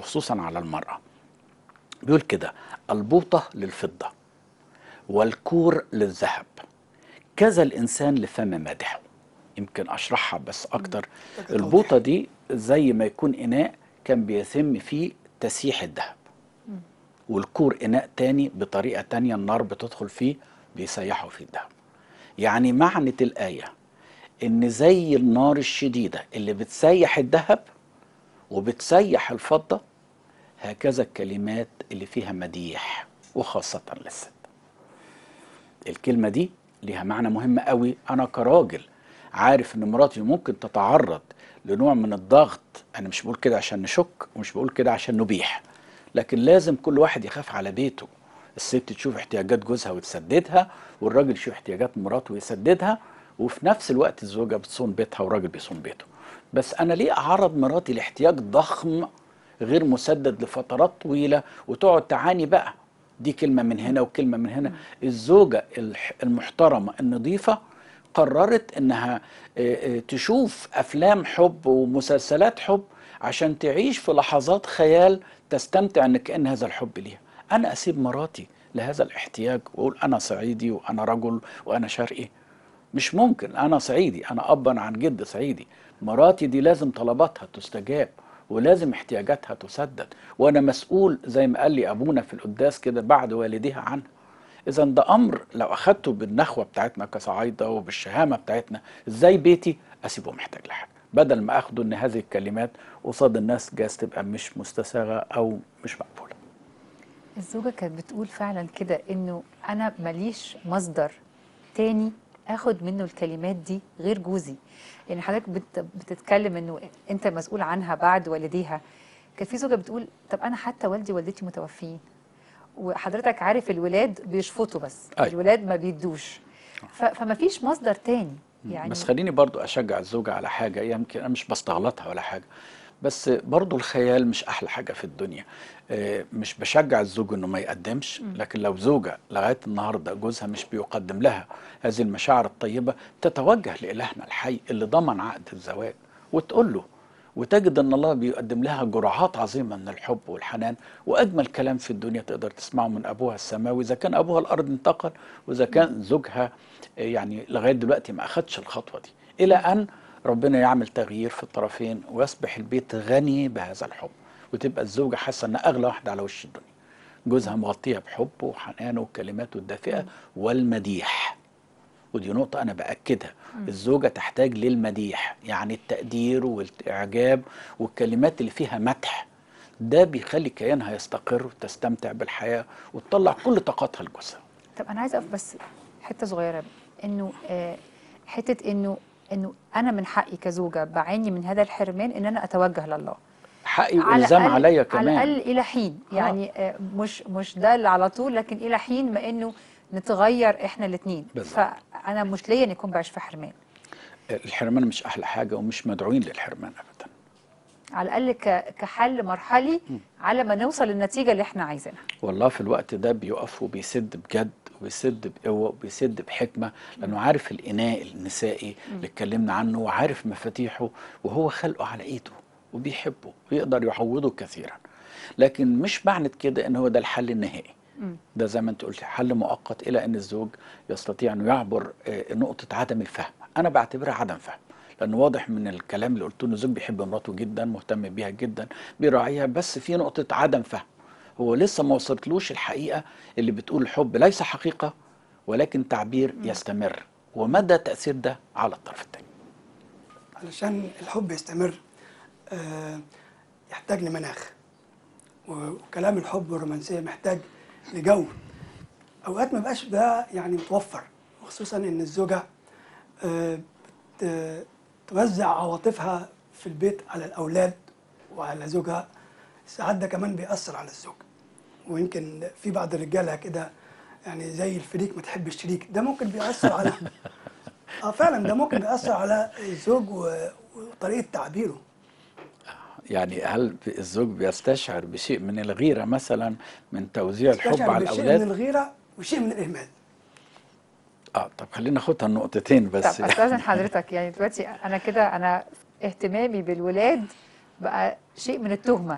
وخصوصا على المرأة بيقول كده البوطة للفضة والكور للذهب كذا الإنسان لفم مادحه يمكن أشرحها بس أكتر محتاجة البوطة دي زي ما يكون إناء كان بيتم فيه تسييح الذهب والكور إناء تاني بطريقة تانية النار بتدخل فيه بيسيحوا فيه الذهب يعني معنى الآية إن زي النار الشديدة اللي بتسيح الذهب وبتسيح الفضة هكذا الكلمات اللي فيها مديح وخاصة للست الكلمة دي ليها معنى مهم قوي أنا كراجل عارف إن مراتي ممكن تتعرض لنوع من الضغط أنا مش بقول كده عشان نشك ومش بقول كده عشان نبيح لكن لازم كل واحد يخاف على بيته الست تشوف احتياجات جوزها وتسددها والراجل يشوف احتياجات مراته ويسددها وفي نفس الوقت الزوجة بتصون بيتها والراجل بيصون بيته بس أنا ليه أعرض مراتي لاحتياج ضخم غير مسدد لفترات طويلة وتقعد تعاني بقى دي كلمة من هنا وكلمة من هنا الزوجة الح- المحترمة النظيفة قررت انها آه، آه، تشوف افلام حب ومسلسلات حب عشان تعيش في لحظات خيال تستمتع ان كان هذا الحب ليها انا اسيب مراتي لهذا الاحتياج واقول انا صعيدي وانا رجل وانا شرقي مش ممكن انا صعيدي انا ابا عن جد صعيدي مراتي دي لازم طلباتها تستجاب ولازم احتياجاتها تسدد وانا مسؤول زي ما قال لي ابونا في القداس كده بعد والديها عنها اذا ده امر لو اخدته بالنخوه بتاعتنا كصعايده وبالشهامه بتاعتنا ازاي بيتي اسيبه محتاج لحاجه بدل ما اخده ان هذه الكلمات قصاد الناس جاز تبقى مش مستساغه او مش مقبوله الزوجة كانت بتقول فعلا كده انه انا ماليش مصدر تاني اخد منه الكلمات دي غير جوزي يعني حضرتك بت بتتكلم انه انت مسؤول عنها بعد والديها كان في زوجة بتقول طب انا حتى والدي ووالدتي متوفيين وحضرتك عارف الولاد بيشفطوا بس أيوة. الولاد ما بيدوش ف فما فيش مصدر تاني يعني بس خليني برضو اشجع الزوجه على حاجه يمكن انا مش بستغلطها ولا حاجه بس برضو الخيال مش احلى حاجه في الدنيا آه، مش بشجع الزوج انه ما يقدمش لكن لو زوجه لغايه النهارده جوزها مش بيقدم لها هذه المشاعر الطيبه تتوجه لالهنا الحي اللي ضمن عقد الزواج وتقول له وتجد ان الله بيقدم لها جرعات عظيمه من الحب والحنان واجمل كلام في الدنيا تقدر تسمعه من ابوها السماوي اذا كان ابوها الارض انتقل واذا كان زوجها آه، يعني لغايه دلوقتي ما اخدش الخطوه دي الى ان ربنا يعمل تغيير في الطرفين ويصبح البيت غني بهذا الحب وتبقى الزوجه حاسه انها اغلى واحده على وش الدنيا جوزها مغطيها بحبه وحنانه وكلماته الدافئه والمديح ودي نقطة أنا بأكدها الزوجة تحتاج للمديح يعني التقدير والإعجاب والكلمات اللي فيها مدح ده بيخلي كيانها يستقر وتستمتع بالحياة وتطلع كل طاقتها لجوزها طب انا عايزه اقف بس حته صغيره انه آه حته انه انه انا من حقي كزوجه بعاني من هذا الحرمان ان انا اتوجه لله حقي على والزام الأقل- عليا كمان على الاقل الى حين آه. يعني آه، مش مش ده اللي على طول لكن الى حين ما انه نتغير احنا الاثنين بالظبط. فانا مش ليا ان يكون بعيش في حرمان الحرمان مش أحلى حاجة ومش مدعوين للحرمان أبدا على الاقل ك- كحل مرحلي على ما نوصل للنتيجه اللي احنا عايزينها والله في الوقت ده بيقف وبيسد بجد وبيسد بقوة وبيسد بحكمة لأنه عارف الإناء النسائي اللي اتكلمنا عنه وعارف مفاتيحه وهو خلقه على إيده وبيحبه ويقدر يعوضه كثيرا لكن مش معنى كده إن هو ده الحل النهائي ده زي ما انت قلت حل مؤقت الى ان الزوج يستطيع انه يعبر آه، نقطه عدم الفهم انا بعتبرها عدم فهم لانه واضح من الكلام اللي قلته انه الزوج بيحب مراته جدا مهتم بيها جدا بيراعيها بس في نقطه عدم فهم هو لسه ما وصلتلوش الحقيقه اللي بتقول الحب ليس حقيقه ولكن تعبير يستمر ومدى تاثير ده على الطرف الثاني علشان الحب يستمر آه، يحتاج لمناخ وكلام الحب والرومانسية محتاج لجو أوقات ما بقاش ده يعني متوفر وخصوصا إن الزوجة آه، بت- توزع عواطفها في البيت على الأولاد وعلى زوجها ساعات ده كمان بيأثر على الزوج ويمكن في بعض الرجالة كده يعني زي الفريق ما تحب الشريك ده ممكن بيأثر على اه فعلا ده ممكن بيأثر على الزوج و- وطريقة تعبيره يعني هل الزوج بيستشعر بشيء من الغيره مثلا من توزيع الحب يستشعر على بشيء الاولاد من الغيرة وشيء من الإهمال اه طب خلينا ناخدها النقطتين طب بس استاذن حضرتك يعني دلوقتي انا كده انا اهتمامي بالولاد بقى شيء من التهمه